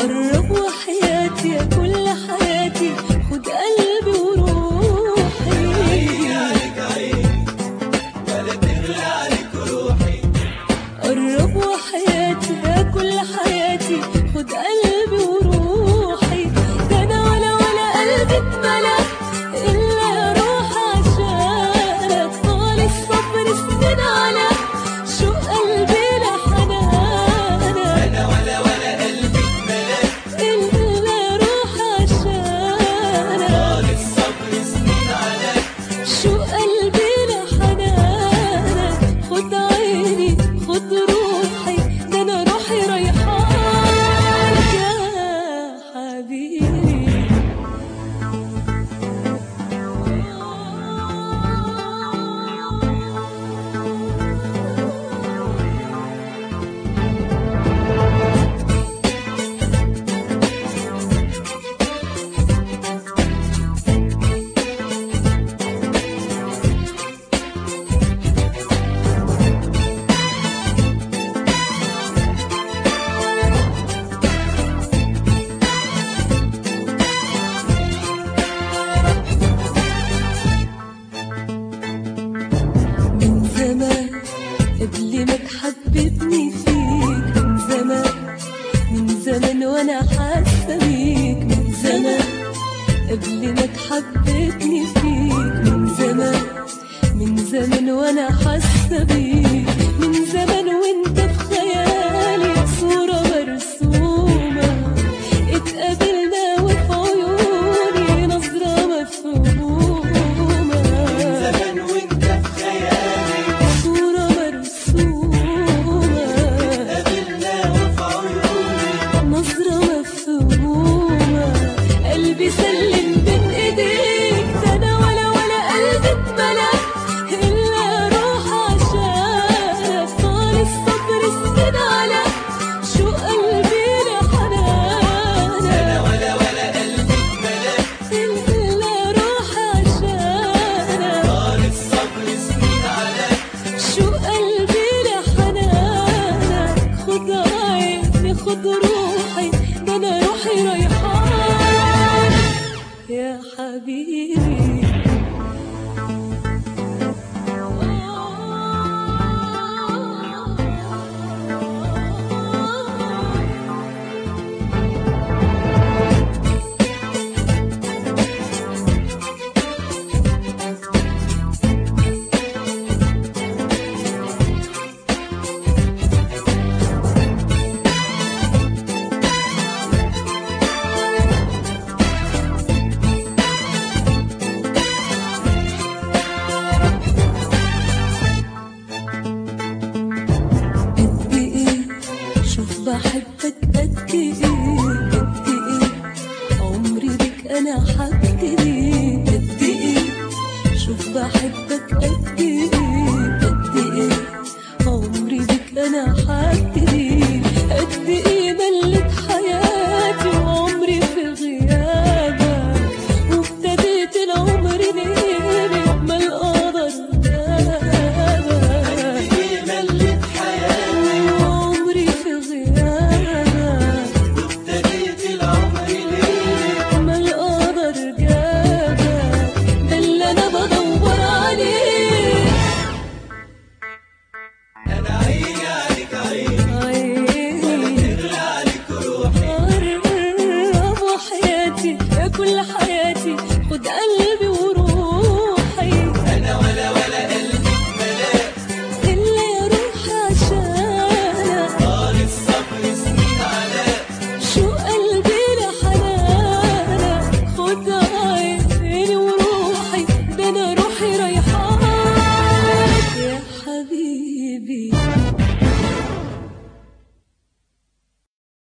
قرب وحياتي يا كل حياتي خد قلبي وروحي قرب وحياتي يا كل حياتي خد قلبي وروحي ده انا ولا ولا قلبي اتملى الا روح عشانك طال الصبر سنين على شو قلبي لحنانك انا ولا ولا قلبي اتملك الا روح عشانك طال الصبر سنين عليك شو قلبي لحنانك خد عيني خد روحي ده انا روحي ريحانك يا حبيبي من زمان قبل ما تحببني فيك من زمان من زمان وانا حاسه بيك من زمان قبل ما تحببني فيك من زمان من زمان وانا حاسه بيك من زمان وانت في خيالي صوره مرسومه اتقابلنا وفي عيوني نظره مفهومه زمان وانت في خيالي صورة مرسومة قابلنا وفي عيوني نظرة مفهومة قلبي سلم بين ايديك ده انا ولا ولا قلبي اتملى الا روح عشانك طال الصبر سنين على شو قلبي لحنانك انا ولا ولا قلبي اتملك الا روح عشانك طال الصبر سنين عليك شو قلبي لحنانك خد عيني خد روحي ده انا روحي ريحانك يا حبيبي قد ايه شوف بحبك قد ايه قد ايه عمري بك انا حبيت قد ايه شوف بحبك قد ايه